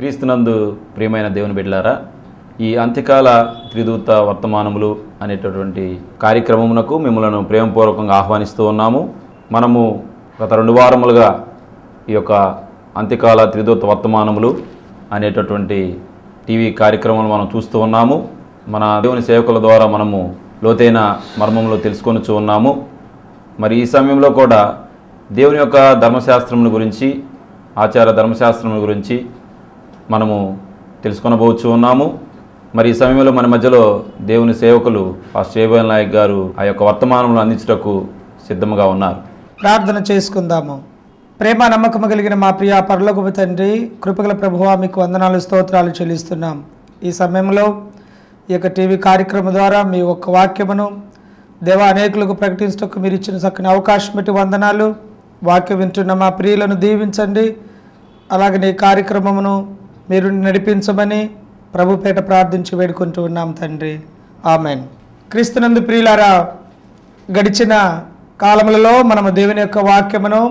క్రీస్తునందు ప్రియమైన దేవుని బిడ్డలారా ఈ అంత్యకాల త్రిదూత వర్తమానములు అనేటటువంటి కార్యక్రమమునకు మిమ్మల్ని ప్రేమపూర్వకంగా ఆహ్వానిస్తూ ఉన్నాము మనము గత రెండు వారములుగా ఈ యొక్క అంత్యకాల త్రిదూత వర్తమానములు అనేటటువంటి టీవీ కార్యక్రమాలు మనం చూస్తూ ఉన్నాము మన దేవుని సేవకుల ద్వారా మనము లోతైన మర్మంలో తెలుసుకొనుచూ ఉన్నాము మరి ఈ సమయంలో కూడా దేవుని యొక్క ధర్మశాస్త్రముల గురించి ఆచార ధర్మశాస్త్రముల గురించి మనము తెలుసుకొనబోచు ఉన్నాము మరి ఈ సమయంలో మన మధ్యలో దేవుని సేవకులు పాస్టర్ ఏబల్ నాయక్ గారు ఆ యొక్క వర్తమానములు అందించుటకు సిద్ధంగా ఉన్నారు ప్రార్థన చేసుకుందాము ప్రేమ నమ్మకము కలిగిన మా ప్రియ పరలోకపు తండ్రి కృపగల ప్రభువ మీకు వందనాలు స్తోత్రాలు చెల్లిస్తున్నాం ఈ సమయంలో ఈ యొక్క టీవీ కార్యక్రమం ద్వారా మీ ఒక్క వాక్యమును దేవ అనేకులకు ప్రకటించటకు మీరు ఇచ్చిన చక్కని అవకాశం పెట్టి వందనాలు వాక్యం వింటున్న మా ప్రియులను దీవించండి అలాగే ఈ కార్యక్రమమును మీరు నడిపించమని ప్రభుపేట ప్రార్థించి వేడుకుంటూ ఉన్నాం తండ్రి ఆమెన్ క్రీస్తునందు ప్రియులారా గడిచిన కాలములలో మనము దేవుని యొక్క వాక్యమును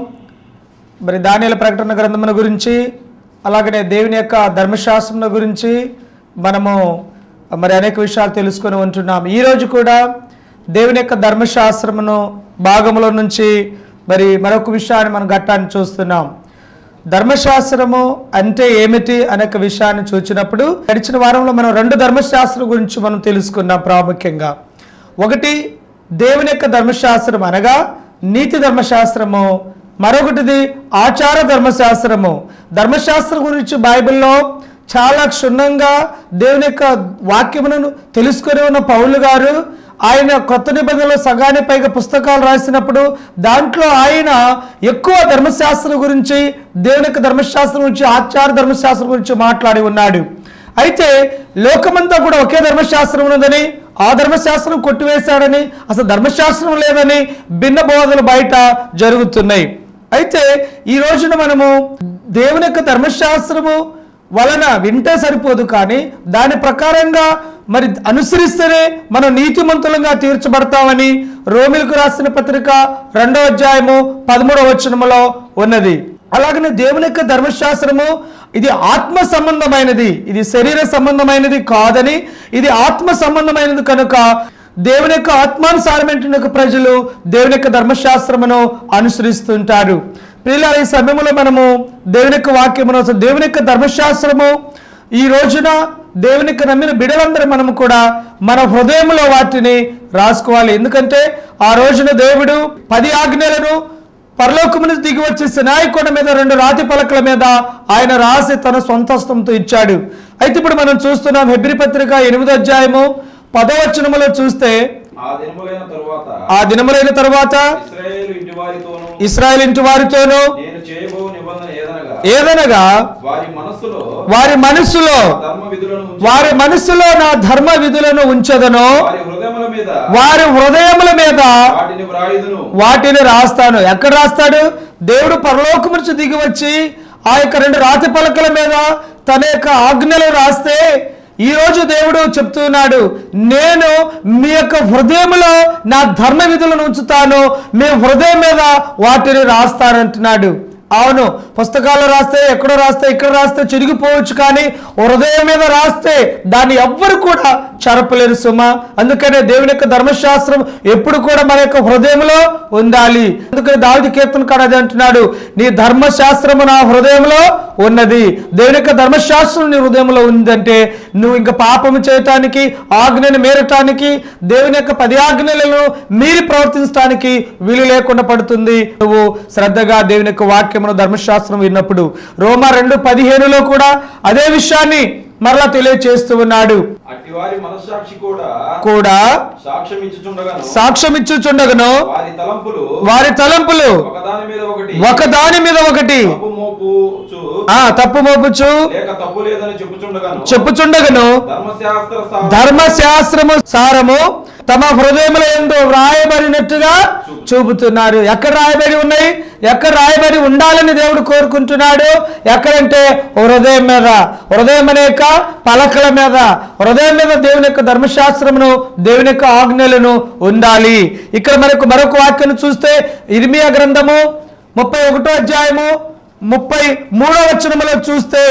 మరి దానిల ప్రకటన గ్రంథముల గురించి అలాగనే దేవుని యొక్క ధర్మశాస్త్రముల గురించి మనము మరి అనేక విషయాలు తెలుసుకొని ఉంటున్నాం ఈరోజు కూడా దేవుని యొక్క ధర్మశాస్త్రమును భాగములో నుంచి మరి మరొక విషయాన్ని మనం ఘట్టాన్ని చూస్తున్నాం ధర్మశాస్త్రము అంటే ఏమిటి అనే ఒక విషయాన్ని చూచినప్పుడు గడిచిన వారంలో మనం రెండు ధర్మశాస్త్రం గురించి మనం తెలుసుకున్నాం ప్రాముఖ్యంగా ఒకటి దేవుని యొక్క ధర్మశాస్త్రం అనగా నీతి ధర్మశాస్త్రము మరొకటిది ఆచార ధర్మశాస్త్రము ధర్మశాస్త్రం గురించి బైబిల్లో చాలా క్షుణ్ణంగా దేవుని యొక్క వాక్యములను తెలుసుకొని ఉన్న పౌలు గారు ఆయన కొత్త నిబంధనలో సగానికి పైగా పుస్తకాలు రాసినప్పుడు దాంట్లో ఆయన ఎక్కువ ధర్మశాస్త్రం గురించి దేవుని యొక్క ధర్మశాస్త్రం గురించి ఆచార ధర్మశాస్త్రం గురించి మాట్లాడి ఉన్నాడు అయితే లోకమంతా కూడా ఒకే ధర్మశాస్త్రం ఉన్నదని ఆ ధర్మశాస్త్రం కొట్టివేశాడని అసలు ధర్మశాస్త్రం లేదని భిన్న బోధలు బయట జరుగుతున్నాయి అయితే ఈ రోజున మనము దేవుని యొక్క ధర్మశాస్త్రము వలన వింటే సరిపోదు కానీ దాని ప్రకారంగా మరి అనుసరిస్తేనే మనం నీతిమంతులంగా తీర్చబడతామని రోమిలకు రాసిన పత్రిక రెండో అధ్యాయము పదమూడవ వచనములో ఉన్నది అలాగనే దేవుని యొక్క ధర్మశాస్త్రము ఇది ఆత్మ సంబంధమైనది ఇది శరీర సంబంధమైనది కాదని ఇది ఆత్మ సంబంధమైనది కనుక దేవుని యొక్క ఆత్మానుసారమైన యొక్క ప్రజలు దేవుని యొక్క ధర్మశాస్త్రమును అనుసరిస్తుంటారు ప్రియుల ఈ సమయంలో మనము దేవుని యొక్క వాక్యమును అసలు దేవుని యొక్క ధర్మశాస్త్రము ఈ రోజున దేవుని యొక్క నమ్మిన బిడలందరూ మనము కూడా మన హృదయంలో వాటిని రాసుకోవాలి ఎందుకంటే ఆ రోజున దేవుడు పది ఆజ్ఞలను పరలోకము నుంచి దిగి వచ్చి సినాయి కొండ మీద రెండు రాతి పలకల మీద ఆయన రాసి తన సొంతస్తంతో ఇచ్చాడు అయితే ఇప్పుడు మనం చూస్తున్నాం హెబ్రి పత్రిక ఎనిమిదో అధ్యాయము పదవచనములో చూస్తే ఆ దినములైన తరువాత ఆ దినములైన తరువాత ఇస్రాయేలు ఇంటి వారితోనూ ఇస్రాయేల్ ఇంటి వారితోనూ నేను చేయబో నిబంధన ఏదనగా ఏదనగా వారి మనస్సులో వారి మనస్సులో ధర్మ విధులను ఉంచి వారి మనస్సులో నా ధర్మ విధులను ఉంచదను వారి హృదయముల మీద వారి హృదయముల మీద వాటిని వ్రాయుదును వాటిని రాస్తాను ఎక్కడ రాస్తాడు దేవుడు పరలోకము నుంచి దిగి వచ్చి ఆ యొక్క రెండు రాతి పలకల మీద తన యొక్క ఆజ్ఞలు రాస్తే ఈ రోజు దేవుడు చెప్తున్నాడు నేను మీ యొక్క హృదయంలో నా ధర్మ విధులను ఉంచుతాను మీ హృదయం మీద వాటిని రాస్తానంటున్నాడు అవును పుస్తకాల్లో రాస్తే ఎక్కడో రాస్తే ఇక్కడ రాస్తే చిరిగిపోవచ్చు కానీ హృదయం మీద రాస్తే దాన్ని ఎవ్వరు కూడా చెరపలేరు సుమ అందుకనే దేవుని యొక్క ధర్మశాస్త్రం ఎప్పుడు కూడా మన యొక్క హృదయంలో ఉండాలి అందుకని దావిది కీర్తన కాడ అదే అంటున్నాడు నీ ధర్మశాస్త్రము నా హృదయంలో ఉన్నది దేవుని యొక్క ధర్మశాస్త్రం నీ హృదయంలో ఉందంటే నువ్వు ఇంకా పాపము చేయటానికి ఆజ్ఞను మేరటానికి దేవుని యొక్క పది ఆజ్ఞలను మీరి ప్రవర్తించడానికి వీలు లేకుండా పడుతుంది నువ్వు శ్రద్ధగా దేవుని యొక్క వాక్యమును ధర్మశాస్త్రం విన్నప్పుడు రోమా రెండు పదిహేనులో కూడా అదే విషయాన్ని మరలా తెలియచేస్తూ ఉన్నాడు అట్టి వారి మనస్సాక్షి కూడా కూడా సాక్ష్యం ఇచ్చుచుండగాను సాక్ష్యం ఇచ్చుచుండగను వారి తలంపులు వారి తలంపులు ఒకదాని మీద ఒకటి ఒక దాని మీద ఒకటి తప్పు మోపుచు ఆ తప్పు మోపుచు లేక తప్పు లేదని చెప్పుచుండగాను చెప్పుచుండగను ధర్మశాస్త్ర సారం ధర్మశాస్త్రము సారము తమ హృదయముల ఎందు వ్రాయబడినట్టుగా చూపుతున్నారు ఎక్కడ రాయబడి ఉన్నాయి ఎక్కడ రాయబడి ఉండాలని దేవుడు కోరుకుంటున్నాడు ఎక్కడంటే హృదయం మీద హృదయం అనేక పలకల మీద హృదయం మీద దేవుని యొక్క ధర్మశాస్త్రమును దేవుని యొక్క ఆజ్ఞలను ఉండాలి ఇక్కడ మనకు మరొక వాక్యం చూస్తే ఇర్మియా గ్రంథము ముప్పై ఒకటో అధ్యాయము ముప్పై మూడో వచనములో చూస్తే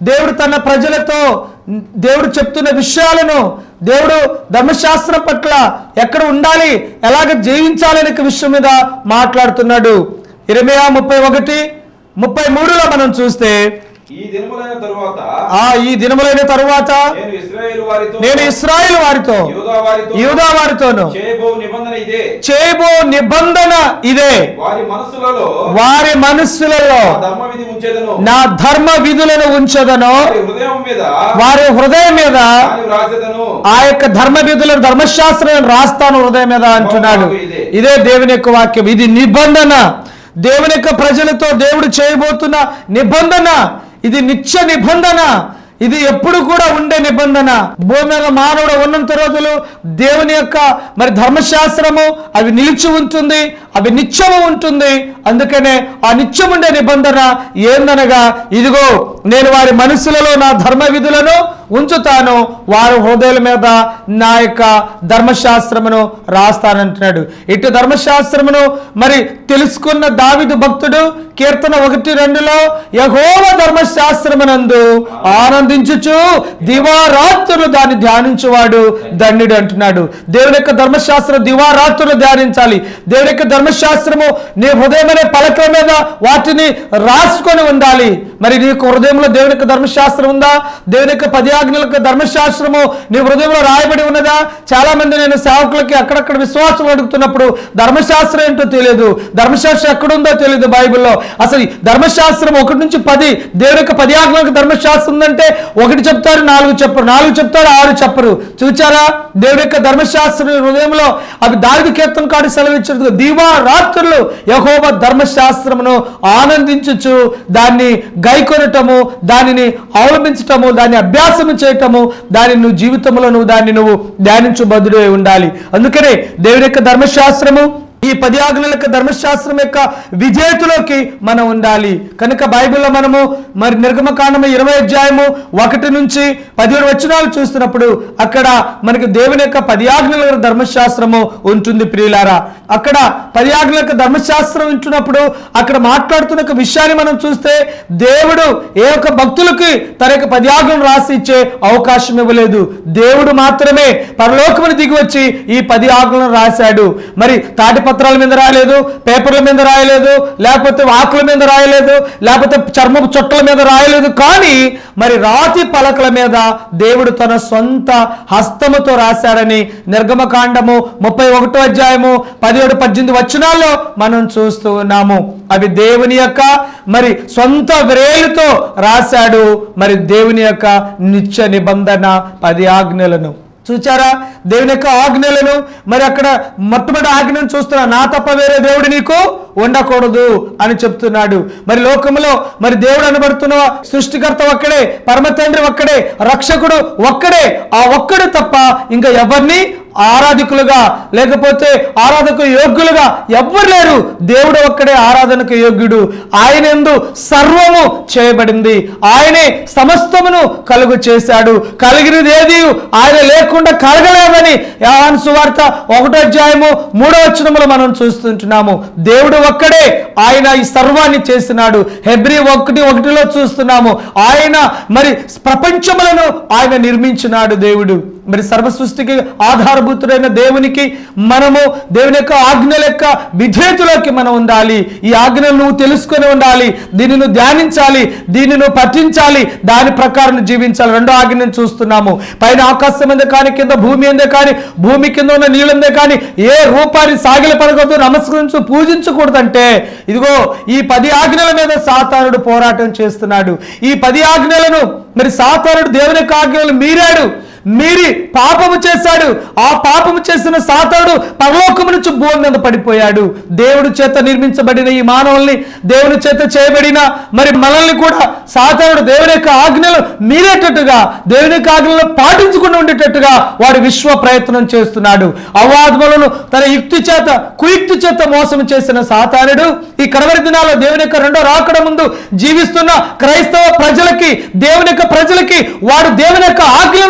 దేవుడు తన ప్రజలతో దేవుడు చెప్తున్న విషయాలను దేవుడు ధర్మశాస్త్రం పట్ల ఎక్కడ ఉండాలి ఎలాగ జీవించాలి అనే విషయం మీద మాట్లాడుతున్నాడు ఇరవై ముప్పై ఒకటి ముప్పై మూడులో మనం చూస్తే ఈ దినములైన తరువాత ఆ ఈ దినములైన తరువాత నేను ఇశ్రాయేలు వారితో నేను ఇస్రాయేల్ వారితో యూదా వారితో యూదా వారితోను చేయబో నిబంధన ఇదే చేయబో నిబంధన ఇదే వారి మనసులలో వారి మనస్సులలో నా ధర్మ విధి ఉంచేదను నా ధర్మ విధులను ఉంచదను వారి హృదయం మీద వారి హృదయం మీద దాన్ని వ్రాసేదను ఆ యొక్క ధర్మ విధులను ధర్మశాస్త్రం రాస్తాను హృదయం మీద అంటున్నాడు ఇదే దేవుని యొక్క వాక్యం ఇది నిబంధన దేవుని యొక్క ప్రజలతో దేవుడు చేయబోతున్న నిబంధన ఇది నిత్య నిబంధన ఇది ఎప్పుడు కూడా ఉండే నిబంధన భూమి మీద మానవుడు ఉన్నంత రోజులు దేవుని యొక్క మరి ధర్మశాస్త్రము అవి నిలిచి ఉంటుంది అవి నిత్యము ఉంటుంది అందుకనే ఆ నిత్యం ఉండే నిబంధన ఏందనగా ఇదిగో నేను వారి మనసులలో నా ధర్మ విధులను ఉంచుతాను వారి హృదయాల మీద నా యొక్క ధర్మశాస్త్రమును రాస్తానంటున్నాడు ఇటు ధర్మశాస్త్రమును మరి తెలుసుకున్న దావిదు భక్తుడు కీర్తన ఒకటి రెండులో యహోవ ధర్మశాస్త్రమునందు ఆనందించుచు దివారాత్రులు దాన్ని ధ్యానించువాడు దండుడు అంటున్నాడు దేవుని యొక్క ధర్మశాస్త్రం దివారాత్రులు ధ్యానించాలి దేవుని యొక్క ధర్మశాస్త్రము నీ హృదయం అనే పలకల మీద వాటిని రాసుకొని ఉండాలి మరి నీకు హృదయంలో దేవుని యొక్క ధర్మశాస్త్రం ఉందా దేవుని యొక్క పది ఆజ్ఞల యొక్క ధర్మశాస్త్రము నీ హృదయంలో రాయబడి ఉన్నదా చాలా మంది నేను సేవకులకి అక్కడక్కడ విశ్వాసం అడుగుతున్నప్పుడు ధర్మశాస్త్రం ఏంటో తెలియదు ధర్మశాస్త్రం ఎక్కడుందో తెలియదు బైబిల్లో అసలు ఈ ధర్మశాస్త్రం ఒకటి నుంచి పది దేవుని యొక్క పది ఆజ్ఞలకు ధర్మశాస్త్రం ఉందంటే ఒకటి చెప్తారు నాలుగు చెప్పరు నాలుగు చెప్తారు ఆరు చెప్పరు చూచారా దేవుని యొక్క ధర్మశాస్త్రం నీ హృదయంలో అవి దావిది కీర్తన కాడి సెలవిచ్చినట్టుగా దీవా రాత్రులు యహోవ ధర్మశాస్త్రమును ఆనందించుచు దాన్ని గైకొనటము దానిని అవలంబించటము దాన్ని అభ్యాసము చేయటము దాని నువ్వు జీవితంలో నువ్వు దాన్ని నువ్వు ధ్యానించు బదుడే ఉండాలి అందుకనే దేవుని యొక్క ధర్మశాస్త్రము ఈ పది ఆజ్ఞల యొక్క ధర్మశాస్త్రం యొక్క విజేతలోకి మనం ఉండాలి కనుక బైబిల్లో మనము మరి నిర్గమకాండము ఇరవై అధ్యాయము ఒకటి నుంచి పదిహేడు వచనాలు చూస్తున్నప్పుడు అక్కడ మనకి దేవుని యొక్క పది ఆజ్ఞల యొక్క ధర్మశాస్త్రము ఉంటుంది ప్రియులారా అక్కడ పది ఆజ్ఞల యొక్క ధర్మశాస్త్రం వింటున్నప్పుడు అక్కడ మాట్లాడుతున్న ఒక విషయాన్ని మనం చూస్తే దేవుడు ఏ ఒక్క భక్తులకి తన యొక్క పది ఆజ్ఞలను రాసి ఇచ్చే అవకాశం ఇవ్వలేదు దేవుడు మాత్రమే పరలోకముని దిగి వచ్చి ఈ పది ఆజ్ఞలను రాశాడు మరి తాటి పత్రాల మీద రాయలేదు పేపర్ల మీద రాయలేదు లేకపోతే ఆకుల మీద రాయలేదు లేకపోతే చర్మపు చుట్టల మీద రాయలేదు కానీ మరి రాతి పలకల మీద దేవుడు తన సొంత హస్తముతో రాశాడని నిర్గమకాండము ముప్పై ఒకటో అధ్యాయము పదిహేడు పద్దెనిమిది వచనాల్లో మనం చూస్తూ ఉన్నాము అవి దేవుని యొక్క మరి సొంత వ్రేలుతో రాశాడు మరి దేవుని యొక్క నిత్య నిబంధన పది ఆజ్ఞలను చూచారా దేవుని యొక్క ఆజ్ఞలను మరి అక్కడ మొట్టమొదటి ఆజ్ఞను చూస్తున్నా నా తప్ప వేరే దేవుడు నీకు ఉండకూడదు అని చెప్తున్నాడు మరి లోకంలో మరి దేవుడు అనబడుతున్న సృష్టికర్త ఒక్కడే పరమ తండ్రి ఒక్కడే రక్షకుడు ఒక్కడే ఆ ఒక్కడు తప్ప ఇంకా ఎవరిని ఆరాధికులుగా లేకపోతే ఆరాధకు యోగ్యులుగా ఎవ్వరు లేరు దేవుడు ఒక్కడే ఆరాధనకు యోగ్యుడు ఆయన ఎందు సర్వము చేయబడింది ఆయనే సమస్తమును కలుగు చేశాడు కలిగినది ఏది ఆయన లేకుండా కలగలేదని యాహాను సువార్త ఒకటో అధ్యాయము మూడో వచనములో మనం చూస్తుంటున్నాము దేవుడు ఒక్కడే ఆయన ఈ సర్వాన్ని చేసినాడు హెబ్రి ఒకటి ఒకటిలో చూస్తున్నాము ఆయన మరి ప్రపంచములను ఆయన నిర్మించినాడు దేవుడు మరి సర్వ సృష్టికి ఆధారభూతుడైన దేవునికి మనము దేవుని యొక్క ఆజ్ఞల యొక్క విధేయతలోకి మనం ఉండాలి ఈ ఆజ్ఞలు నువ్వు తెలుసుకొని ఉండాలి దీన్ని నువ్వు ధ్యానించాలి దీన్ని నువ్వు పఠించాలి దాని ప్రకారం నువ్వు జీవించాలి రెండో ఆజ్ఞను చూస్తున్నాము పైన ఆకాశం మీద కానీ కింద భూమి ఎందే కానీ భూమి కింద ఉన్న నీళ్ళందే కానీ ఏ రూపాన్ని సాగిల పడకూడదు నమస్కరించు పూజించకూడదంటే ఇదిగో ఈ పది ఆజ్ఞల మీద సాతానుడు పోరాటం చేస్తున్నాడు ఈ పది ఆజ్ఞలను మరి సాతానుడు దేవుని యొక్క ఆజ్ఞలు మీరాడు మీరి పాపము చేశాడు ఆ పాపము చేసిన సాతాడు పరలోకము నుంచి భూమి మీద పడిపోయాడు దేవుడి చేత నిర్మించబడిన ఈ మానవుల్ని దేవుని చేత చేయబడిన మరి మనల్ని కూడా సాతానుడు దేవుని యొక్క ఆజ్ఞలు మీరేటట్టుగా దేవుని యొక్క ఆజ్ఞలను పాటించకుండా ఉండేటట్టుగా వాడు విశ్వ ప్రయత్నం చేస్తున్నాడు అవాదములను తన యుక్తి చేత కుయుక్తి చేత మోసం చేసిన సాతానుడు ఈ కడవరి దినాల్లో దేవుని యొక్క రెండో రాకడ ముందు జీవిస్తున్న క్రైస్తవ ప్రజలకి దేవుని యొక్క ప్రజలకి వాడు దేవుని యొక్క ఆజ్ఞల నుండి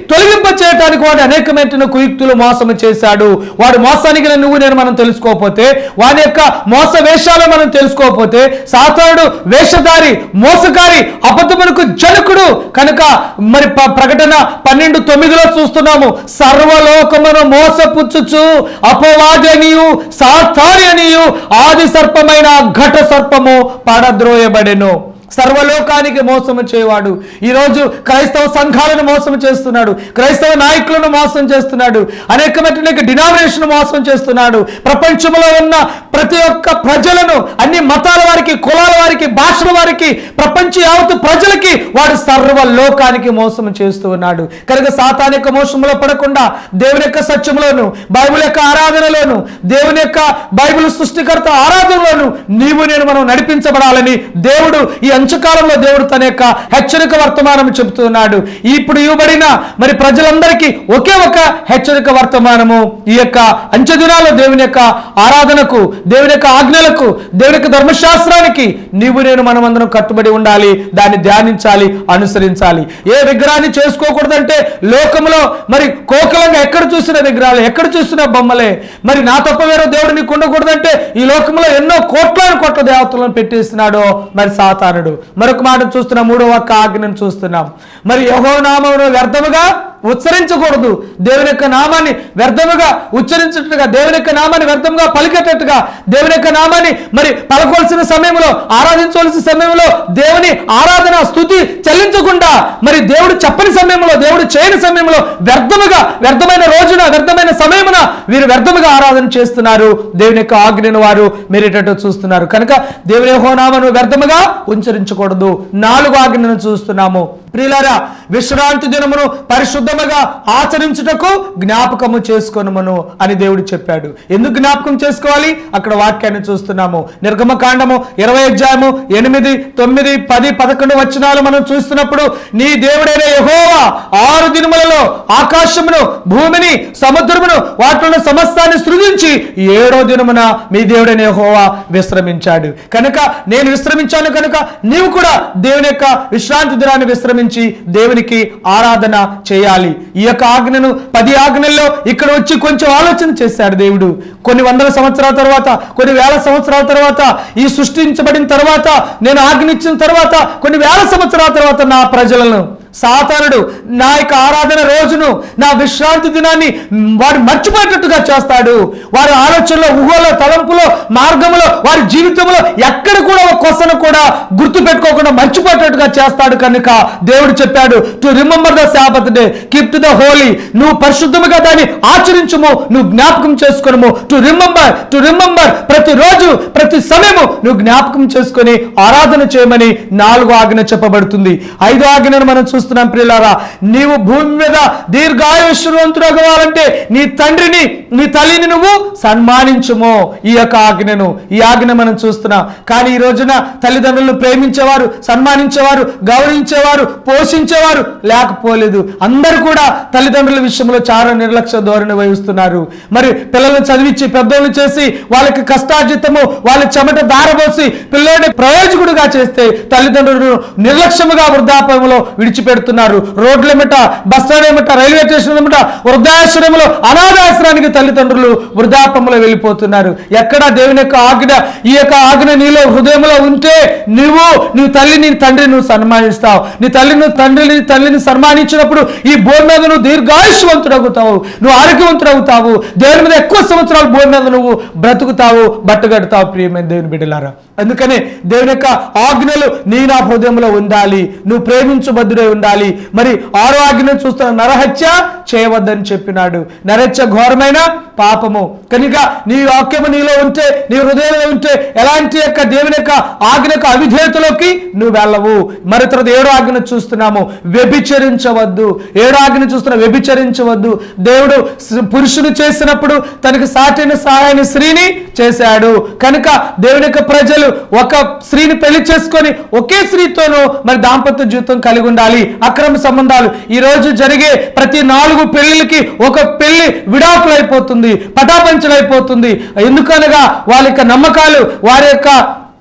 తొలగింప చేయడానికి వాడు అనేకమైన కుయుక్తులు మోసము చేశాడు వాడు మోసానికి నువ్వు నేను మనం తెలుసుకోకపోతే వాని యొక్క మోస వేషాలు మనం తెలుసుకోకపోతే సాతానుడు వేషధారి మోసకారి అబద్ధమునకు జనకుడు కనుక మరి ప- ప్రకటన పన్నెండు తొమ్మిదిలో చూస్తున్నాము సర్వలోకమును మోసపుచ్చుచు అపవాది అనియు సాతాని అనియు ఆది సర్పమైన ఘట సర్పము పడద్రోయబడెను సర్వలోకానికి మోసము చేయవాడు ఈరోజు క్రైస్తవ సంఘాలను మోసం చేస్తున్నాడు క్రైస్తవ నాయకులను మోసం చేస్తున్నాడు అనేకమైన డినామినేషన్ మోసం చేస్తున్నాడు ప్రపంచంలో ఉన్న ప్రతి ఒక్క ప్రజలను అన్ని మతాల వారికి కులాల వారికి భాషల వారికి ప్రపంచ యావత్ ప్రజలకి వాడు సర్వలోకానికి మోసం చేస్తూ ఉన్నాడు కనుక సాతానిక మోసంలో పడకుండా దేవుని యొక్క సత్యములోను బైబిల్ యొక్క ఆరాధనలోను దేవుని యొక్క బైబిల్ సృష్టికర్త ఆరాధనలోను నీవు నేను మనం నడిపించబడాలని దేవుడు ఈ అంచకాలంలో దేవుడు తన యొక్క హెచ్చరిక వర్తమానం చెబుతున్నాడు ఇప్పుడు ఇవ్వబడిన మరి ప్రజలందరికీ ఒకే ఒక హెచ్చరిక వర్తమానము ఈ యొక్క అంచె దినాల్లో దేవుని యొక్క ఆరాధనకు దేవుని యొక్క ఆజ్ఞలకు దేవుని యొక్క ధర్మశాస్త్రానికి నీవు నేను మనమందరం కట్టుబడి ఉండాలి దాన్ని ధ్యానించాలి అనుసరించాలి ఏ విగ్రహాన్ని చేసుకోకూడదంటే లోకంలో మరి కోకలంగా ఎక్కడ చూసిన విగ్రహాలు ఎక్కడ చూసిన బొమ్మలే మరి నా తప్ప వేరే దేవుడు నీకు ఉండకూడదంటే ఈ లోకంలో ఎన్నో కోట్లాను కోట్ల దేవతలను పెట్టేస్తున్నాడు మరి సాతానుడు మరొక మాట చూస్తున్నాం మూడో ఒక్క ఆజ్ఞను చూస్తున్నాం మరి యహో నామమును వ్యర్థముగా ఉచ్చరించకూడదు దేవుని యొక్క నామాన్ని వ్యర్థముగా ఉచ్చరించేట్టుగా దేవుని యొక్క నామాన్ని వ్యర్థముగా పలికేటట్టుగా దేవుని యొక్క నామాన్ని మరి పలకొల్సిన సమయంలో ఆరాధించవలసిన సమయంలో దేవుని ఆరాధన స్థుతి చెల్లించకుండా మరి దేవుడు చెప్పని సమయంలో దేవుడు చేయని సమయంలో వ్యర్థముగా వ్యర్థమైన రోజున వ్యర్థమైన సమయమున వీరు వ్యర్థముగా ఆరాధన చేస్తున్నారు దేవుని యొక్క ఆజ్ఞను వారు మీరేటట్టు చూస్తున్నారు కనుక దేవుని హోనామను వ్యర్థముగా ఉచ్చరించకూడదు నాలుగు ఆజ్ఞను చూస్తున్నాము ప్రియులారా విశ్రాంతి దినమును పరిశుద్ధముగా ఆచరించుటకు జ్ఞాపకము చేసుకొనమును అని దేవుడు చెప్పాడు ఎందుకు జ్ఞాపకం చేసుకోవాలి అక్కడ వాక్యాన్ని చూస్తున్నాము నిర్గమకాండము ఇరవై అధ్యాయము ఎనిమిది తొమ్మిది పది పదకొండు వచనాలు మనం చూస్తున్నప్పుడు నీ దేవుడైన యెహోవా ఆరు దినములలో ఆకాశమును భూమిని సముద్రమును వాటిలో సమస్తాన్ని సృజించి ఏడో దినమున మీ దేవుడైన యెహోవా విశ్రమించాడు కనుక నేను విశ్రమించాను కనుక నీవు కూడా దేవుని యొక్క విశ్రాంతి దినాన్ని విశ్రమించి దేవునికి ఆరాధన చేయాలి ఈ యొక్క ఆజ్ఞను పది ఆజ్ఞల్లో ఇక్కడ వచ్చి కొంచెం ఆలోచన చేశాడు దేవుడు కొన్ని వందల సంవత్సరాల తర్వాత కొన్ని వేల సంవత్సరాల తర్వాత ఈ సృష్టించబడిన తర్వాత నేను ఆజ్ఞ ఇచ్చిన తర్వాత కొన్ని వేల సంవత్సరాల తర్వాత నా ప్రజలను సాతానుడు నా యొక్క ఆరాధన రోజును నా విశ్రాంతి దినాన్ని వాడు మర్చిపోయేటట్టుగా చేస్తాడు వారి ఆలోచనలో ఊహలో తలంపులో మార్గంలో వారి జీవితంలో ఎక్కడ కూడా ఒక కొసను కూడా గుర్తు పెట్టుకోకుండా మర్చిపోయేటట్టుగా చేస్తాడు కనుక దేవుడు చెప్పాడు to remember the sabbath day keep to the holy నువ్వు పరిశుద్ధముగా దాన్ని ఆచరించుము నువ్వు జ్ఞాపకం చేసుకునము టు రిమెంబర్ టు రిమెంబర్ ప్రతి రోజు ప్రతి సమయము నువ్వు జ్ఞాపకం చేసుకొని ఆరాధన చేయమని నాలుగు ఆజ్ఞ చెప్పబడుతుంది ఐదో ఆజ్ఞను మనం చూస్తున్నాం ప్రియులారా నీవు భూమి మీద దీర్ఘాయుష్వంతుడు అవ్వాలంటే నీ తండ్రిని నీ తల్లిని నువ్వు సన్మానించుము ఈ యొక్క ఆజ్ఞను ఈ ఆజ్ఞ మనం చూస్తున్నాం కానీ ఈ రోజున తల్లిదండ్రులను ప్రేమించేవారు సన్మానించేవారు గౌరవించేవారు పోషించేవారు లేకపోలేదు అందరూ కూడా తల్లిదండ్రుల విషయంలో చాలా నిర్లక్ష్య ధోరణి వహిస్తున్నారు మరి పిల్లల్ని చదివించి పెద్దోళ్ళు చేసి వాళ్ళకి కష్టార్జితము వాళ్ళ చెమట దారబోసి పిల్లోడిని ప్రయోజకుడుగా చేస్తే తల్లిదండ్రులను నిర్లక్ష్యముగా వృద్ధాపంలో విడిచిపెడుతున్నారు రోడ్ల ఎమ్మట బస్ స్టాండ్ ఎమ్మట రైల్వే స్టేషన్ ఎమ్మట వృద్ధాశ్రమంలో అనాథాశ్రమానికి తల్లిదండ్రులు వృద్ధాపంలో వెళ్ళిపోతున్నారు ఎక్కడ దేవుని యొక్క ఆజ్ఞ ఈ యొక్క ఆజ్ఞ నీలో హృదయంలో ఉంటే నువ్వు నీ తల్లిని తండ్రిని నువ్వు సన్మానిస్తావు నీ తల్లిని తండ్రిని తల్లిని సన్మానించినప్పుడు ఈ భూమి మీద నువ్వు దీర్ఘాయుష్వంతుడవుతావు నువ్వు ఆరోగ్యవంతుడవుతావు దేవుని మీద ఎక్కువ సంవత్సరాలు భూమి మీద నువ్వు బ్రతుకుతావు బట్టగడతావు ప్రియమైన దేవుని బిడ్డలారా అందుకనే దేవుని యొక్క ఆజ్ఞలు నీ నా హృదయంలో ఉండాలి నువ్వు ప్రేమించబద్దుడై ఉండాలి మరి ఆరో ఆజ్ఞను చూస్తున్న నరహత్య చేయవద్దని చెప్పినాడు నరహత్య ఘోరమైన పాపము కనుక నీ వాక్యము నీలో ఉంటే నీ హృదయంలో ఉంటే ఎలాంటి యొక్క దేవుని యొక్క ఆజ్ఞ యొక్క అవిధేయతలోకి నువ్వు వెళ్ళవు మరి తర్వాత ఏడో ఆజ్ఞ చూస్తున్నాము వ్యభిచరించవద్దు ఏడో ఆజ్ఞ చూస్తున్నా వ్యభిచరించవద్దు దేవుడు స్- పురుషుడు చేసినప్పుడు తనకు సాటిన సహాయని స్త్రీని చేశాడు కనుక దేవుని యొక్క ప్రజలు ఒక స్త్రీని పెళ్లి చేసుకొని ఒకే స్త్రీతోనూ మరి దాంపత్య జీవితం కలిగి ఉండాలి అక్రమ సంబంధాలు ఈ రోజు జరిగే ప్రతి నాలుగు పెళ్లికి ఒక పెళ్లి విడాకులు అయిపోతుంది పటాపంచలు అయిపోతుంది ఎందుకనగా వాళ్ళ యొక్క నమ్మకాలు వారి యొక్క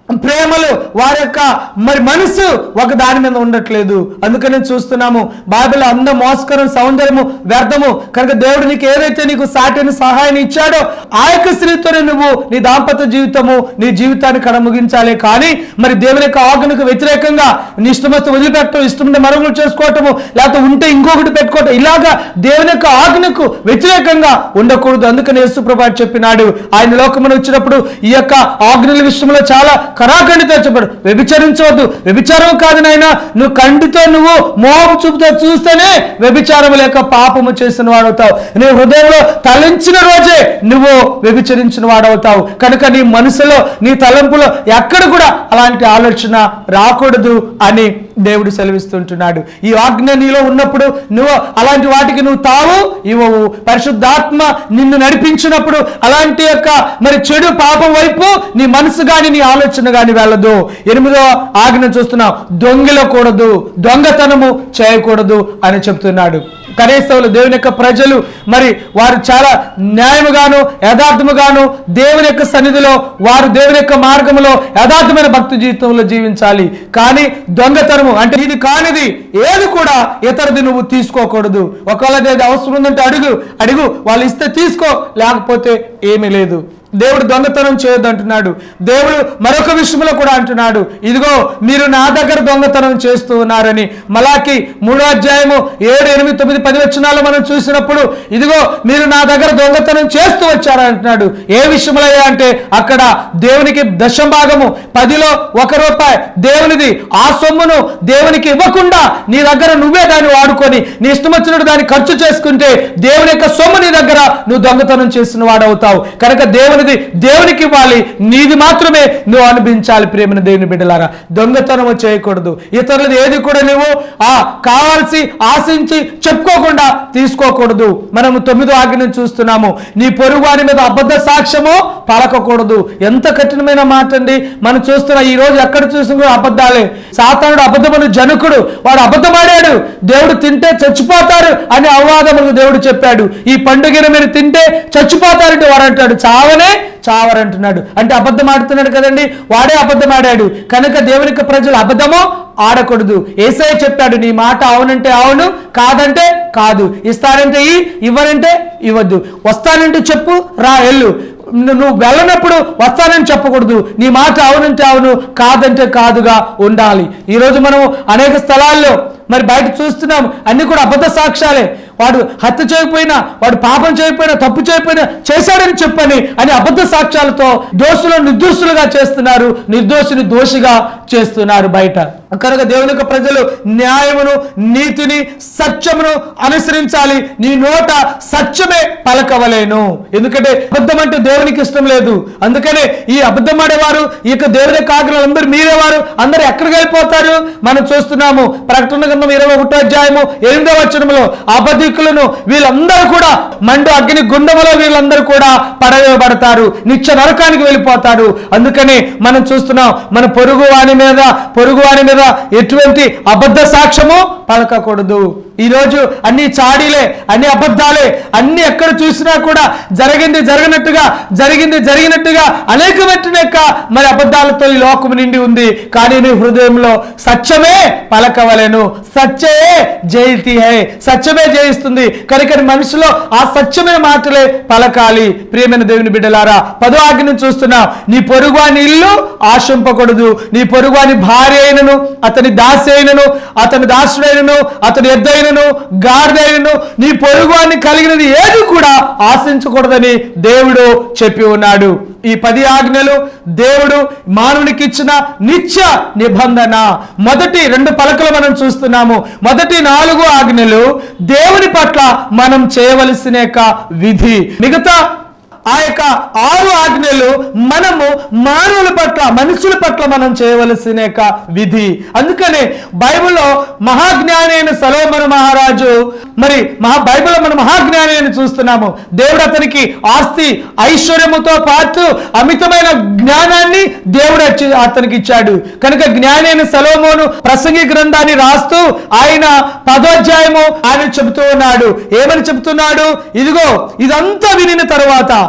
ప్రేమలు వారి యొక్క మరి మనసు ఒక దాని మీద ఉండట్లేదు అందుకనే చూస్తున్నాము బైబిల్ అంద మోస్కరం సౌందర్యము వ్యర్థము కనుక దేవుడు నీకు ఏదైతే నీకు సాటిని సహాయాన్ని ఇచ్చాడో ఆ యొక్క స్త్రీతోనే నువ్వు నీ దాంపత్య జీవితము నీ జీవితాన్ని కడ ముగించాలి కానీ మరి దేవుని యొక్క ఆజ్ఞకు వ్యతిరేకంగా నీ ఇష్టమస్తు వదిలిపెట్టడం ఇష్టమైన మరుగులు చేసుకోవటము లేకపోతే ఉంటే ఇంకొకటి పెట్టుకోవటం ఇలాగా దేవుని యొక్క ఆజ్ఞకు వ్యతిరేకంగా ఉండకూడదు అందుకని యేసుప్రభాట్ చెప్పినాడు ఆయన లోకమును వచ్చినప్పుడు ఈ యొక్క ఆజ్ఞల విషయంలో చాలా కరాఖండితో చెప్పాడు వ్యభిచరించవద్దు వ్యభిచారం కాదు నాయన నువ్వు కంటితో నువ్వు మోహం చూపుతో చూస్తేనే వ్యభిచారం లేక పాపము చేసిన వాడవుతావు నీ హృదయంలో తలంచిన రోజే నువ్వు వ్యభిచరించిన వాడవుతావు కనుక నీ మనసులో నీ తలంపులో ఎక్కడ కూడా అలాంటి ఆలోచన రాకూడదు అని దేవుడు సెలవిస్తుంటున్నాడు ఈ ఆజ్ఞ నీలో ఉన్నప్పుడు నువ్వు అలాంటి వాటికి నువ్వు తావు ఇవ్వవు పరిశుద్ధాత్మ నిన్ను నడిపించినప్పుడు అలాంటి యొక్క మరి చెడు పాపం వైపు నీ మనసు గాని నీ ఆలోచన గాని వెళ్ళదు ఎనిమిదో ఆజ్ఞ చూస్తున్నావు దొంగిలకూడదు దొంగతనము చేయకూడదు అని చెప్తున్నాడు కనీసంలో దేవుని యొక్క ప్రజలు మరి వారు చాలా న్యాయముగాను యథార్థముగాను దేవుని యొక్క సన్నిధిలో వారు దేవుని యొక్క మార్గంలో యథార్థమైన భక్తి జీవితంలో జీవించాలి కానీ దొంగతనము అంటే ఇది కానిది ఏది కూడా ఇతరది నువ్వు తీసుకోకూడదు ఒకవేళ అది అవసరం ఉందంటే అడుగు అడుగు వాళ్ళు ఇస్తే తీసుకో లేకపోతే ఏమీ లేదు దేవుడు దొంగతనం చేయొద్దు అంటున్నాడు దేవుడు మరొక విషయంలో కూడా అంటున్నాడు ఇదిగో మీరు నా దగ్గర దొంగతనం చేస్తూ ఉన్నారని మలాకి మూడో అధ్యాయము ఏడు ఎనిమిది తొమ్మిది పది వచనాలు మనం చూసినప్పుడు ఇదిగో మీరు నా దగ్గర దొంగతనం చేస్తూ వచ్చారని అంటున్నాడు ఏ విషయంలో అంటే అక్కడ దేవునికి దశం భాగము పదిలో ఒక రూపాయి దేవునిది ఆ సొమ్మును దేవునికి ఇవ్వకుండా నీ దగ్గర నువ్వే దాన్ని వాడుకొని నీ ఇష్టం వచ్చినట్టు దాన్ని ఖర్చు చేసుకుంటే దేవుని యొక్క సొమ్ము నీ దగ్గర నువ్వు దొంగతనం చేసిన వాడవుతావు కనుక దేవునిది దేవునికి ఇవ్వాలి నీది మాత్రమే నువ్వు అనిపించాలి ప్రేమను దేవుని బిడ్డలారా దొంగతనము చేయకూడదు ఇతరులది ఏది కూడా నువ్వు ఆ కావాల్సి ఆశించి చెప్పుకోకుండా తీసుకోకూడదు మనము తొమ్మిదో ఆజ్ఞను చూస్తున్నాము నీ పొరుగు వారి మీద అబద్ధ సాక్ష్యము పలకకూడదు ఎంత కఠినమైన మాట అండి మనం చూస్తున్న ఈ రోజు ఎక్కడ చూసిన కూడా అబద్ధాలే సాతానుడు అబద్ధమును జనకుడు వాడు అబద్ధమాడాడు దేవుడు తింటే చచ్చిపోతారు అని అవవాదములకు దేవుడు చెప్పాడు ఈ పండుగను మీరు తింటే చచ్చిపోతారంటే వాడు అంటాడు చావనే చావరంటున్నాడు అంటే అబద్ధం ఆడుతున్నాడు కదండి వాడే అబద్ధం ఆడాడు కనుక దేవునికి ప్రజలు అబద్ధమో ఆడకూడదు ఏసఐ చెప్పాడు నీ మాట అవునంటే అవును కాదంటే కాదు ఇస్తానంటే ఈ ఇవ్వనంటే ఇవ్వద్దు వస్తానంటే చెప్పు రా ఎల్లు ను- నువ్వు వెళ్ళనప్పుడు వస్తానని చెప్పకూడదు నీ మాట అవునంటే అవును కాదంటే కాదుగా ఉండాలి ఈరోజు మనం అనేక స్థలాల్లో మరి బయట చూస్తున్నాం అన్ని కూడా అబద్ధ సాక్ష్యాలే వాడు హత్య చేయకపోయినా వాడు పాపం చేయకపోయినా తప్పు చేయకపోయినా చేశాడని చెప్పని అని అబద్ధ సాక్ష్యాలతో దోషులను నిర్దోషులుగా చేస్తున్నారు నిర్దోషిని దోషిగా చేస్తున్నారు బయట కనుక దేవుని యొక్క ప్రజలు న్యాయమును నీతిని సత్యమును అనుసరించాలి నీ నోట సత్యమే పలకవలేను ఎందుకంటే అబద్ధం అంటే దేవునికి ఇష్టం లేదు అందుకనే ఈ అబద్ధం ఆడేవారు ఈ యొక్క దేవుని కాకులు అందరూ మీరేవారు అందరూ ఎక్కడికి వెళ్ళిపోతారు మనం చూస్తున్నాము ప్రకటన గ్రంథం ఇరవై ఒకటో అధ్యాయము ఎనిమిదో వచనములో అబద్ధికులను వీళ్ళందరూ కూడా మండు అగ్ని గుండములో వీళ్ళందరూ కూడా పడవేయబడతారు నిత్య నరకానికి వెళ్ళిపోతారు అందుకని మనం చూస్తున్నాం మన పొరుగు వాని మీద పొరుగు వాని మీద ఎటువంటి అబద్ధ సాక్ష్యము పలకకూడదు ఈ రోజు అన్ని చాడీలే అన్ని అబద్ధాలే అన్ని ఎక్కడ చూసినా కూడా జరిగింది జరగనట్టుగా జరిగింది జరిగినట్టుగా అనేకమైన యొక్క మరి అబద్ధాలతో ఈ లోకం నిండి ఉంది కానీ నీ హృదయంలో సత్యమే పలకవలెను సత్యే జయితి హే సత్యమే జయిస్తుంది కనుక నీ మనసులో ఆ సత్యమైన మాటలే పలకాలి ప్రియమైన దేవుని బిడ్డలారా పదో ఆజ్ఞను చూస్తున్నా నీ పొరుగువాని ఇల్లు ఆశింపకూడదు నీ పొరుగువాని భార్య అయినను అతని దాసి అయినను అతని దాసుడైనను అతని ఎద్దైనను గాడిదైనను నీ పొరుగువాన్ని కలిగినది ఏది కూడా ఆశించకూడదని దేవుడు చెప్పి ఉన్నాడు ఈ పది ఆజ్ఞలు దేవుడు మానవునికి ఇచ్చిన నిత్య నిబంధన మొదటి రెండు పలకలు మనం చూస్తున్నాము మొదటి నాలుగు ఆజ్ఞలు దేవుని పట్ల మనం చేయవలసిన యొక్క విధి మిగతా ఆ యొక్క ఆరు ఆజ్ఞలు మనము మానవుల పట్ల మనుషుల పట్ల మనం చేయవలసిన యొక్క విధి అందుకనే బైబిల్లో మహాజ్ఞాని అయిన సలోమన మహారాజు మరి మహా బైబిల్లో మనం మహాజ్ఞాని అని చూస్తున్నాము దేవుడు అతనికి ఆస్తి ఐశ్వర్యముతో పాటు అమితమైన జ్ఞానాన్ని దేవుడు వచ్చి అతనికి ఇచ్చాడు కనుక జ్ఞాని అయిన సలోమోను ప్రసంగి గ్రంథాన్ని రాస్తూ ఆయన పదోధ్యాయము ఆయన చెబుతూ ఉన్నాడు ఏమని చెబుతున్నాడు ఇదిగో ఇదంతా వినిన తరువాత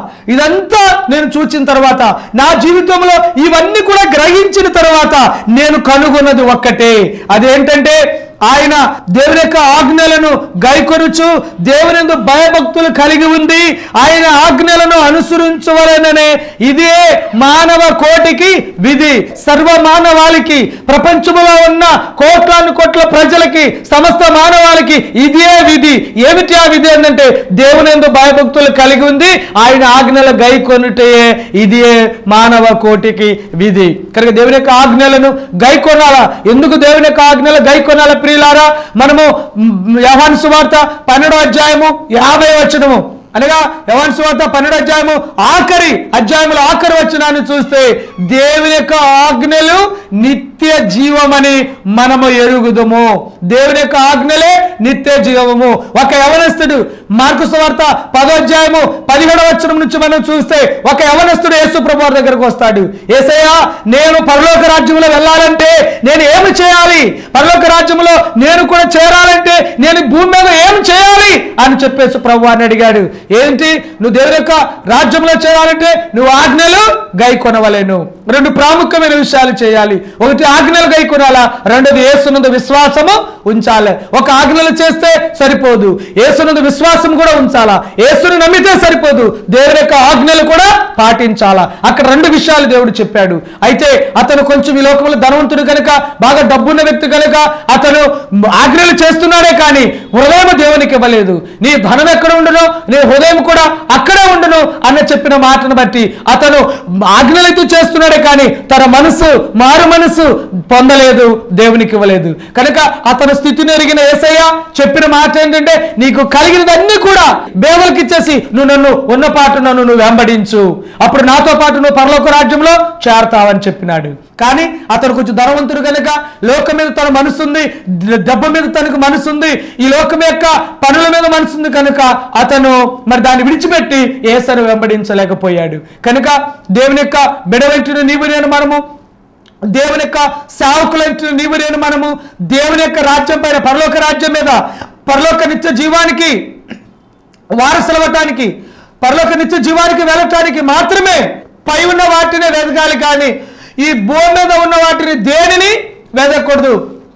ఇదంతా నేను చూచిన తర్వాత నా జీవితంలో ఇవన్నీ కూడా గ్రహించిన తర్వాత నేను కనుగొన్నది ఒక్కటే అదేంటంటే ఆయన దేవుని యొక్క ఆజ్ఞలను గైకొనుచు దేవుని యందు భయభక్తులు కలిగి ఉంది ఆయన ఆజ్ఞలను అనుసరించవలననే ఇదే మానవ కోటికి విధి సర్వ మానవాళికి ప్రపంచంలో ఉన్న కోట్లాను కోట్ల ప్రజలకి సమస్త మానవాళికి ఇదే విధి ఏమిటి ఆ విధి ఏంటంటే దేవుని యందు భయభక్తులు కలిగి ఉంది ఆయన ఆజ్ఞల గైకొనుటే ఇదే మానవ కోటికి విధి కనుక దేవుని యొక్క ఆజ్ఞలను గైకొనాలా ఎందుకు దేవుని యొక్క ఆజ్ఞలు గైకొనాల ప్రియులారా మనము యహాన్ సువార్త పన్నెండో అధ్యాయము యాభై వచనము అనగా యవన్ సువార్త పన్నెండు అధ్యాయము ఆఖరి అధ్యాయముల ఆఖరి వచనాన్ని చూస్తే దేవుని యొక్క ఆజ్ఞలు నిత్య జీవమని మనము ఎరుగుదుము దేవుని యొక్క ఆజ్ఞలే నిత్య జీవము ఒక యవనస్తుడు మార్కు సువార్త పదో అధ్యాయము పదిహేడవ వచనం నుంచి మనం చూస్తే ఒక యవనస్తుడు యేసు ప్రభు వారి దగ్గరకు వస్తాడు ఏసయ్యా నేను పరలోక రాజ్యంలో వెళ్ళాలంటే నేను ఏమి చేయాలి పరలోక రాజ్యంలో నేను కూడా చేరాలంటే నేను ఈ భూమి మీద ఏం చేయాలి అని చెప్పేసి ప్రభు అని అడిగాడు ఏంటి నువ్వు దేవుని యొక్క రాజ్యంలో చేరాలంటే నువ్వు ఆజ్ఞలు గై కొనవలేను రెండు ప్రాముఖ్యమైన విషయాలు చేయాలి ఒకటి ఆజ్ఞలు గై కొనాలా రెండోది ఏసునందు విశ్వాసము ఉంచాలి ఒక ఆజ్ఞలు చేస్తే సరిపోదు ఏసునందు విశ్వాసం కూడా ఉంచాలా ఏసును నమ్మితే సరిపోదు దేవుని యొక్క ఆజ్ఞలు కూడా పాటించాలా అక్కడ రెండు విషయాలు దేవుడు చెప్పాడు అయితే అతను కొంచెం ఈ లోకంలో ధనవంతుడు కనుక బాగా డబ్బున్న వ్యక్తి కనుక అతను ఆజ్ఞలు చేస్తున్నాడే కానీ హృదయం దేవునికి ఇవ్వలేదు నీ ధనం ఎక్కడ ఉండునో నీ హృదయం కూడా అక్కడే ఉండును అన్న చెప్పిన మాటను బట్టి అతను ఆజ్ఞలైతే చేస్తున్నాడే కానీ తన మనసు మారు మనసు పొందలేదు దేవునికి ఇవ్వలేదు కనుక అతను స్థితిని ఎరిగిన ఏసయ్య చెప్పిన మాట ఏంటంటే నీకు కలిగినదన్నీ కూడా బేదలకు ఇచ్చేసి నువ్వు నన్ను ఉన్న పాటు నన్ను నువ్వు వెంబడించు అప్పుడు నాతో పాటు నువ్వు పరలోక రాజ్యంలో చేరతావని చెప్పినాడు కానీ అతను కొంచెం ధనవంతుడు కనుక లోకం మీద తన మనసు ఉంది ద- దెబ్బ మీద తనకు మనసు ఉంది ఈ లోకం యొక్క పనుల మీద మనసు ఉంది కనుక అతను మరి దాన్ని విడిచిపెట్టి ఏసను వెంబడించలేకపోయాడు కనుక దేవుని యొక్క బిడవెంటిని నీవు నేను మనము దేవుని యొక్క సేవకులంటే నీవు నేను మనము దేవుని యొక్క రాజ్యం పైన పరలోక రాజ్యం మీద పరలోక నిత్య జీవానికి వారసులవటానికి పరలోక నిత్య జీవానికి వెళ్ళటానికి మాత్రమే పై ఉన్న వాటిని వెతకాలి కానీ ఈ భూమి మీద ఉన్న వాటిని దేనిని వెతకూడదు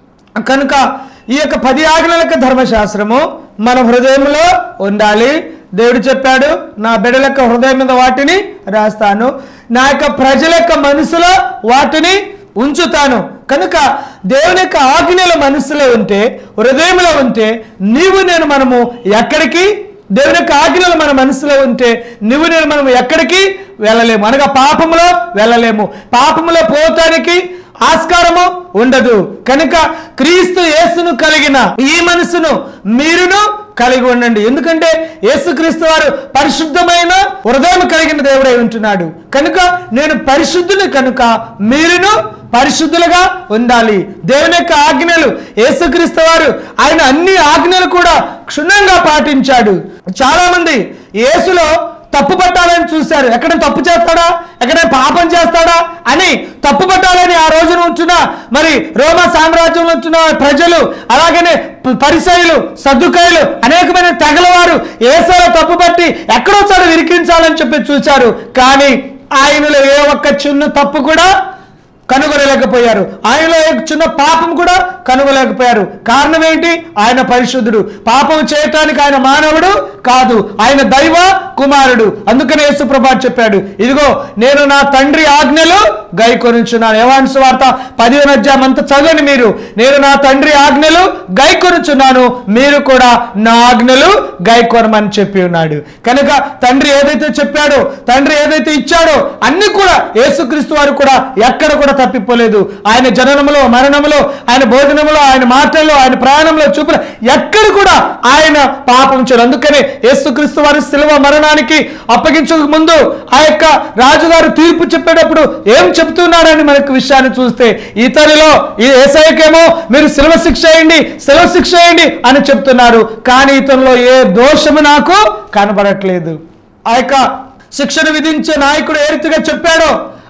కనుక ఈ యొక్క పది ఆజ్ఞల యొక్క ధర్మశాస్త్రము మన హృదయంలో ఉండాలి దేవుడు చెప్పాడు నా బిడ్డల యొక్క హృదయం మీద వాటిని రాస్తాను నా యొక్క ప్రజల యొక్క మనసులో వాటిని ఉంచుతాను కనుక దేవుని యొక్క ఆజ్ఞల మనసులో ఉంటే హృదయంలో ఉంటే నీవు నేను మనము ఎక్కడికి దేవుని యొక్క ఆజ్ఞలు మన మనసులో ఉంటే నువ్వు నేను మనం ఎక్కడికి వెళ్ళలేము అనగా పాపములో వెళ్ళలేము పాపములో పోతానికి ఆస్కారము ఉండదు కనుక క్రీస్తు యేసును కలిగిన ఈ మనసును మీరును కలిగి ఉండండి ఎందుకంటే యేసుక్రీస్తు వారు పరిశుద్ధమైన హృదయం కలిగిన దేవుడై ఉంటున్నాడు కనుక నేను పరిశుద్ధుని కనుక మీరును పరిశుద్ధులుగా ఉండాలి దేవుని యొక్క ఆజ్ఞలు యేసుక్రీస్తు వారు ఆయన అన్ని ఆజ్ఞలు కూడా క్షుణ్ణంగా పాటించాడు చాలా మంది యేసులో తప్పు పట్టాలని చూశారు ఎక్కడ తప్పు చేస్తాడా ఎక్కడ పాపం చేస్తాడా అని తప్పు పట్టాలని ఆ రోజున ఉంచిన మరి రోమా సామ్రాజ్యంలో ఉంచిన ప్రజలు అలాగనే ప- పరిసయులు సర్దుకాయలు అనేకమైన తెగలవారు ఏసాలో తప్పు పట్టి ఎక్కడో చోట విరికించాలని చెప్పి చూశారు కానీ ఆయనలో ఏ ఒక్క చిన్న తప్పు కూడా కనుగొనలేకపోయారు ఆయనలో ఏ చిన్న పాపం కూడా కనుగొలేకపోయారు కారణం ఏంటి ఆయన పరిశుద్ధుడు పాపం చేయటానికి ఆయన మానవుడు కాదు ఆయన దైవ కుమారుడు అందుకనే యేసుప్రభా చెప్పాడు ఇదిగో నేను నా తండ్రి ఆజ్ఞలు గైకొనుచున్నాను యవాన్స్ వార్త పదిహేను అధ్యాయం అంతా చదవండి మీరు నేను నా తండ్రి ఆజ్ఞలు గైకొనుచున్నాను మీరు కూడా నా ఆజ్ఞలు గైకొనమని చెప్పి ఉన్నాడు కనుక తండ్రి ఏదైతే చెప్పాడో తండ్రి ఏదైతే ఇచ్చాడో అన్ని కూడా యేసుక్రీస్తు వారు కూడా ఎక్కడ కూడా తప్పిపోలేదు ఆయన జననములో మరణములో ఆయన భోజనములో ఆయన మాటల్లో ఆయన ప్రయాణంలో చూపిన ఎక్కడ కూడా ఆయన పాపం చేయడు అందుకనే యేసుక్రీస్తు వారి శిలువ మరణానికి అప్పగించక ముందు ఆ యొక్క రాజుగారు తీర్పు చెప్పేటప్పుడు ఏం చెప్తున్నాడని మనకు విషయాన్ని చూస్తే ఇతనిలో ఈ ఏసైకేమో మీరు శిలువ శిక్ష వేయండి శిలువ శిక్ష వేయండి అని చెప్తున్నారు కానీ ఇతనిలో ఏ దోషము నాకు కనబడట్లేదు ఆ యొక్క శిక్షను విధించే నాయకుడు ఏ రీతిగా చెప్పాడో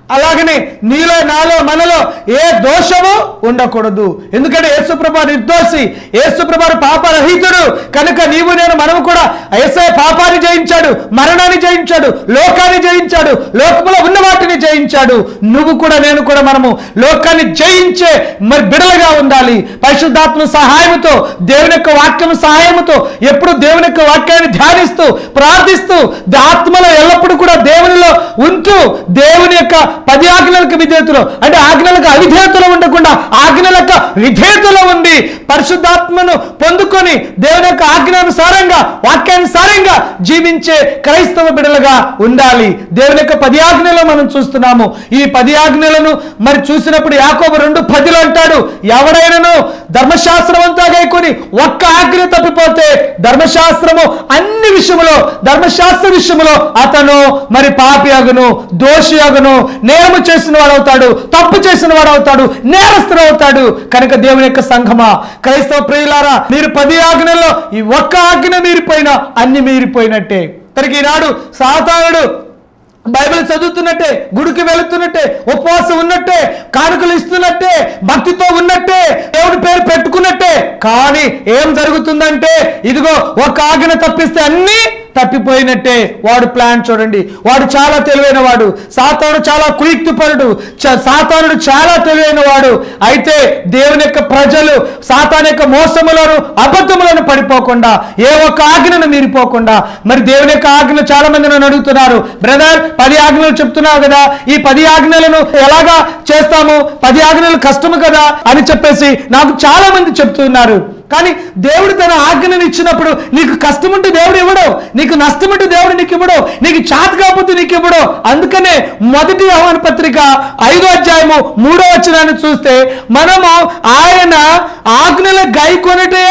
అలాగనే నీలో నాలో మనలో ఏ దోషము ఉండకూడదు ఎందుకంటే యేసుప్రభ నిర్దోషి యేసుప్రభ పాపరహితుడు కనుక నీవు నేను మనము కూడా ఏసే పాపాన్ని జయించాడు మరణాన్ని జయించాడు లోకాన్ని జయించాడు లోకములో ఉన్న వాటిని జయించాడు నువ్వు కూడా నేను కూడా మనము లోకాన్ని జయించే మరి బిడలుగా ఉండాలి పరిశుద్ధాత్మ సహాయముతో దేవుని యొక్క వాక్యం సహాయముతో ఎప్పుడు దేవుని యొక్క వాక్యాన్ని ధ్యానిస్తూ ప్రార్థిస్తూ ఆత్మలో ఎల్లప్పుడూ కూడా దేవునిలో ఉంటూ దేవుని యొక్క పది ఆజ్ఞలకు విధేయతలో అంటే ఆజ్ఞలకు అవిధేయతలో ఉండకుండా ఆజ్ఞలకు విధేయతలో ఉండి పరిశుద్ధాత్మను పొందుకొని దేవుని యొక్క ఆజ్ఞానుసారంగా వాక్యానుసారంగా జీవించే క్రైస్తవ బిడలుగా ఉండాలి దేవుని యొక్క పది ఆజ్ఞలో మనం చూస్తున్నాము ఈ పది ఆజ్ఞలను మరి చూసినప్పుడు యాకోబు రెండు పదిలో అంటాడు ఎవడైనను ధర్మశాస్త్రం అంతా గైకొని ఒక్క ఆజ్ఞ తప్పిపోతే ధర్మశాస్త్రము అన్ని విషయములో ధర్మశాస్త్ర విషయములో అతను మరి పాపి అగును దోషి అగును నేరము చేసిన వాడు అవుతాడు తప్పు చేసిన వాడు అవుతాడు నేరస్తుడు అవుతాడు కనుక దేవుని యొక్క సంఘమా క్రైస్తవ ప్రియులారా మీరు పది ఆజ్ఞల్లో ఈ ఒక్క ఆజ్ఞ మీరిపోయినా అన్ని మీరిపోయినట్టే తనకి ఈనాడు సాతానుడు బైబిల్ చదువుతున్నట్టే గుడికి వెళుతున్నట్టే ఉపవాసం ఉన్నట్టే కానుకలు ఇస్తున్నట్టే భక్తితో ఉన్నట్టే దేవుడి పేరు పెట్టుకున్నట్టే కానీ ఏం జరుగుతుందంటే ఇదిగో ఒక ఆజ్ఞ తప్పిస్తే అన్నీ తప్పిపోయినట్టే వాడు ప్లాన్ చూడండి వాడు చాలా తెలివైన వాడు సాతానుడు చాలా కుయుక్తిపరుడు చ- సాతానుడు చాలా తెలివైన వాడు అయితే దేవుని యొక్క ప్రజలు సాతాన్ యొక్క మోసములను అబద్ధములను పడిపోకుండా ఏ ఒక్క ఆజ్ఞను మీరిపోకుండా మరి దేవుని యొక్క ఆజ్ఞ చాలా మంది నన్ను అడుగుతున్నారు బ్రదర్ పది ఆజ్ఞలు చెప్తున్నావు కదా ఈ పది ఆజ్ఞలను ఎలాగా చేస్తాము పది ఆజ్ఞలు కష్టము కదా అని చెప్పేసి నాకు చాలా మంది చెప్తున్నారు కానీ దేవుడు తన ఆజ్ఞను ఇచ్చినప్పుడు నీకు కష్టం ఉంటే దేవుడు ఇవ్వడు నీకు నష్టం ఉంటే దేవుడు నీకు ఇవ్వడు నీకు చాత కాకపోతే నీకు ఇవ్వడు అందుకనే మొదటి ఆహ్వాన పత్రిక ఐదో అధ్యాయము మూడో వచనాన్ని చూస్తే మనము ఆయన ఆజ్ఞల గైకొనటే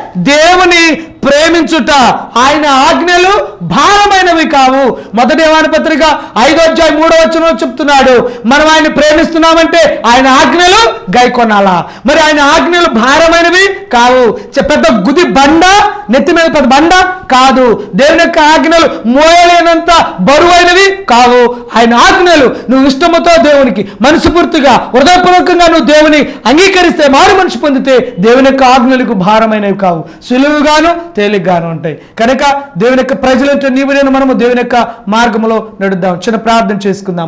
దేవుని ప్రేమించుట ఆయన ఆజ్ఞలు భారమైనవి కావు మొదటి ఏమాన పత్రిక ఐదో అధ్యాయం మూడో వచనం చెప్తున్నాడు మనం ఆయన ప్రేమిస్తున్నామంటే ఆయన ఆజ్ఞలు గైకొనాలా మరి ఆయన ఆజ్ఞలు భారమైనవి కావు చె- పెద్ద గుది బండ నెత్తి మీద పెద్ద బండ కాదు దేవుని యొక్క ఆజ్ఞలు మోయలేనంత బరువైనవి కావు ఆయన ఆజ్ఞలు నువ్వు ఇష్టముతో దేవునికి మనసుపూర్తిగా హృదయపూర్వకంగా నువ్వు దేవుని అంగీకరిస్తే మారు మనిషి పొందితే దేవుని యొక్క ఆజ్ఞలకు భారమైనవి కావు సులువుగాను తేలిగ్గాను ఉంటాయి కనుక దేవుని యొక్క ప్రజలంటే నీవు నేను మనము దేవుని యొక్క మార్గంలో నడుద్దాం చిన్న ప్రార్థన చేసుకుందాం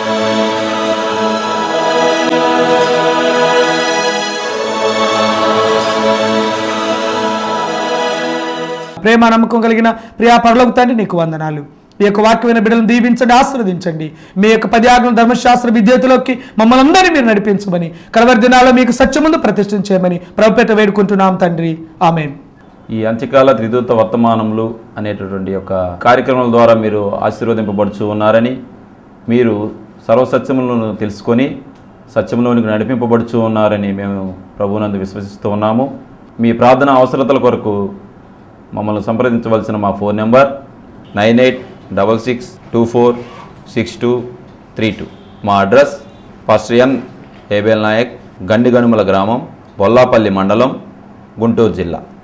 ప్రేమ నమ్మకం కలిగిన ప్రియా పరలోక తండ్రి నీకు వందనాలు ఈ యొక్క వాక్యమైన బిడ్డలను దీవించండి ఆశీర్వదించండి మీ యొక్క పది ఆజ్ఞల ధర్మశాస్త్ర విద్యార్థులకి మమ్మల్ని అందరినీ మీరు నడిపించమని కలవరి దినాల్లో మీకు సత్యముందు ప్రతిష్ఠించేయమని ప్రభుపేట వేడుకుంటున్నాం తండ్రి ఆమెన్ ఈ అంత్యకాల త్రిదూత వర్తమానములు అనేటటువంటి యొక్క కార్యక్రమాల ద్వారా మీరు ఆశీర్వదింపబడుచు ఉన్నారని మీరు సర్వసత్యములను తెలుసుకొని సత్యములోనికి నడిపింపబడుచు ఉన్నారని మేము ప్రభువునందు విశ్వసిస్తూ ఉన్నాము మీ ప్రార్థన అవసరతల కొరకు మమ్మల్ని సంప్రదించవలసిన మా phone number nine eight double six two four six two three two మా address first N Abel Nayak Gandiganumala గ్రామం బొల్లాపల్లి మండలం గుంటూరు జిల్లా